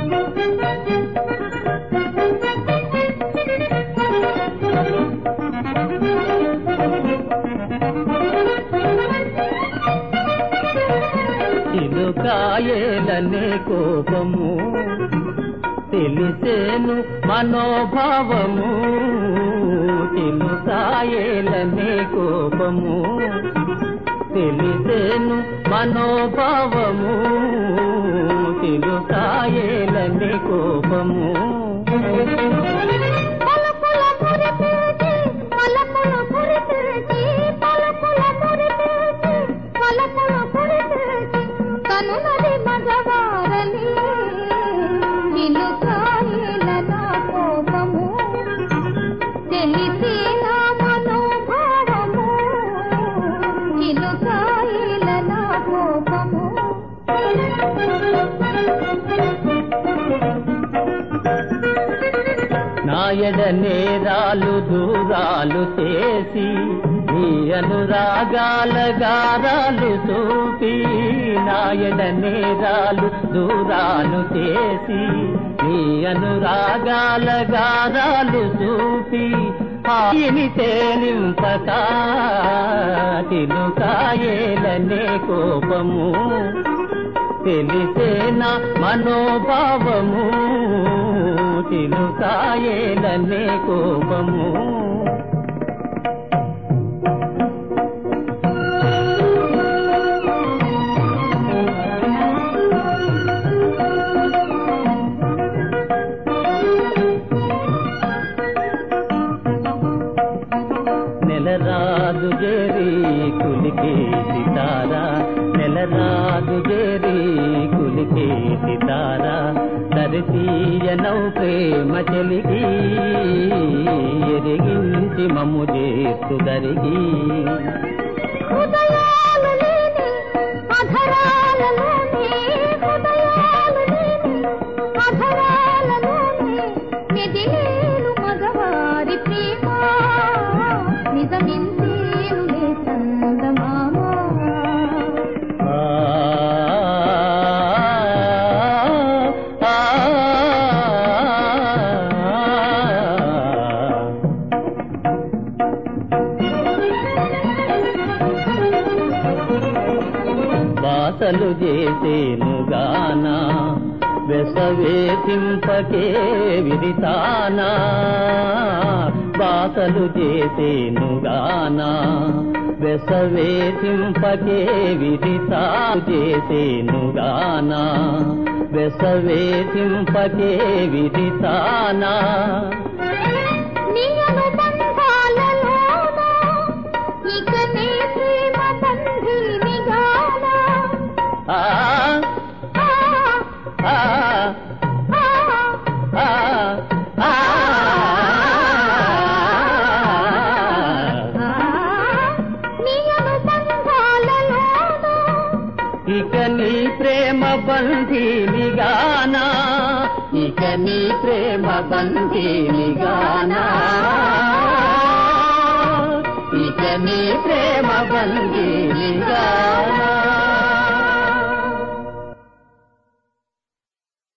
చిలుకాయేలనే కోపము తెలిసేను మనోభావము చిలుకాయేలనే కోపము తెలిసేను మనోభావము చిలుకాయేలనే కోపము పలుకుల మురిపిల్చి, పలుకుల మురిపిల్చి, పలుకుల మురిపిల్చి, పలుకుల మురిపిల్చి, కనుమది మగవారని చిలుకాయల నా కోపము తెలిసే నా మనోభావము చిలుకాయల నా కోపము నాయడ నేరాలు దూరాలు చేసి నీ అనురాగాల గారాలు చూపి నాయడ నేరాలు దూరాలు చేసి నీ అనురాగాల గారాలు చూపి ఆయని తేలింపక తినుకాయేలనే కోపము తెలిసేన మనోభావము తినుకాయేలనే కోపము నెలరాదు జేరి కులికే సితారా నెలరాదు జేరి కులికే సితారా దరితీయనౌ ప్రేమ చెలిగి ఎరిగించి మమ్ము చేస్తు దరిగి హృదయాలు లేని అధరాలలోనే హృదయాలు లేని అధరాలలోనే మెదిలేను మగవారి ప్రేమ నిజమిందేనులే చందమామ ఆ ఆ, ఆ. బాసలు చేసేను గానా వెసవేసింపకే విరితానా బాసలు చేసేను గానా వెసవేసింపకే విరితా చేసేను గానా వెసవేసింపకే విరితానా నీ అనుబంధాలలోన ఇక నీ ప్రేమ బంధీనిగానా ఆ ఆ, ఆ ఆ, ఆ ఆ ఆ, నీ అనుబంధాలలోన ఇక నీ ప్రేమ బంధీనిగానా ఇక నీ ప్రేమ బంధీనిగానా ఇక నీ ప్రేమ బంధీనిగానా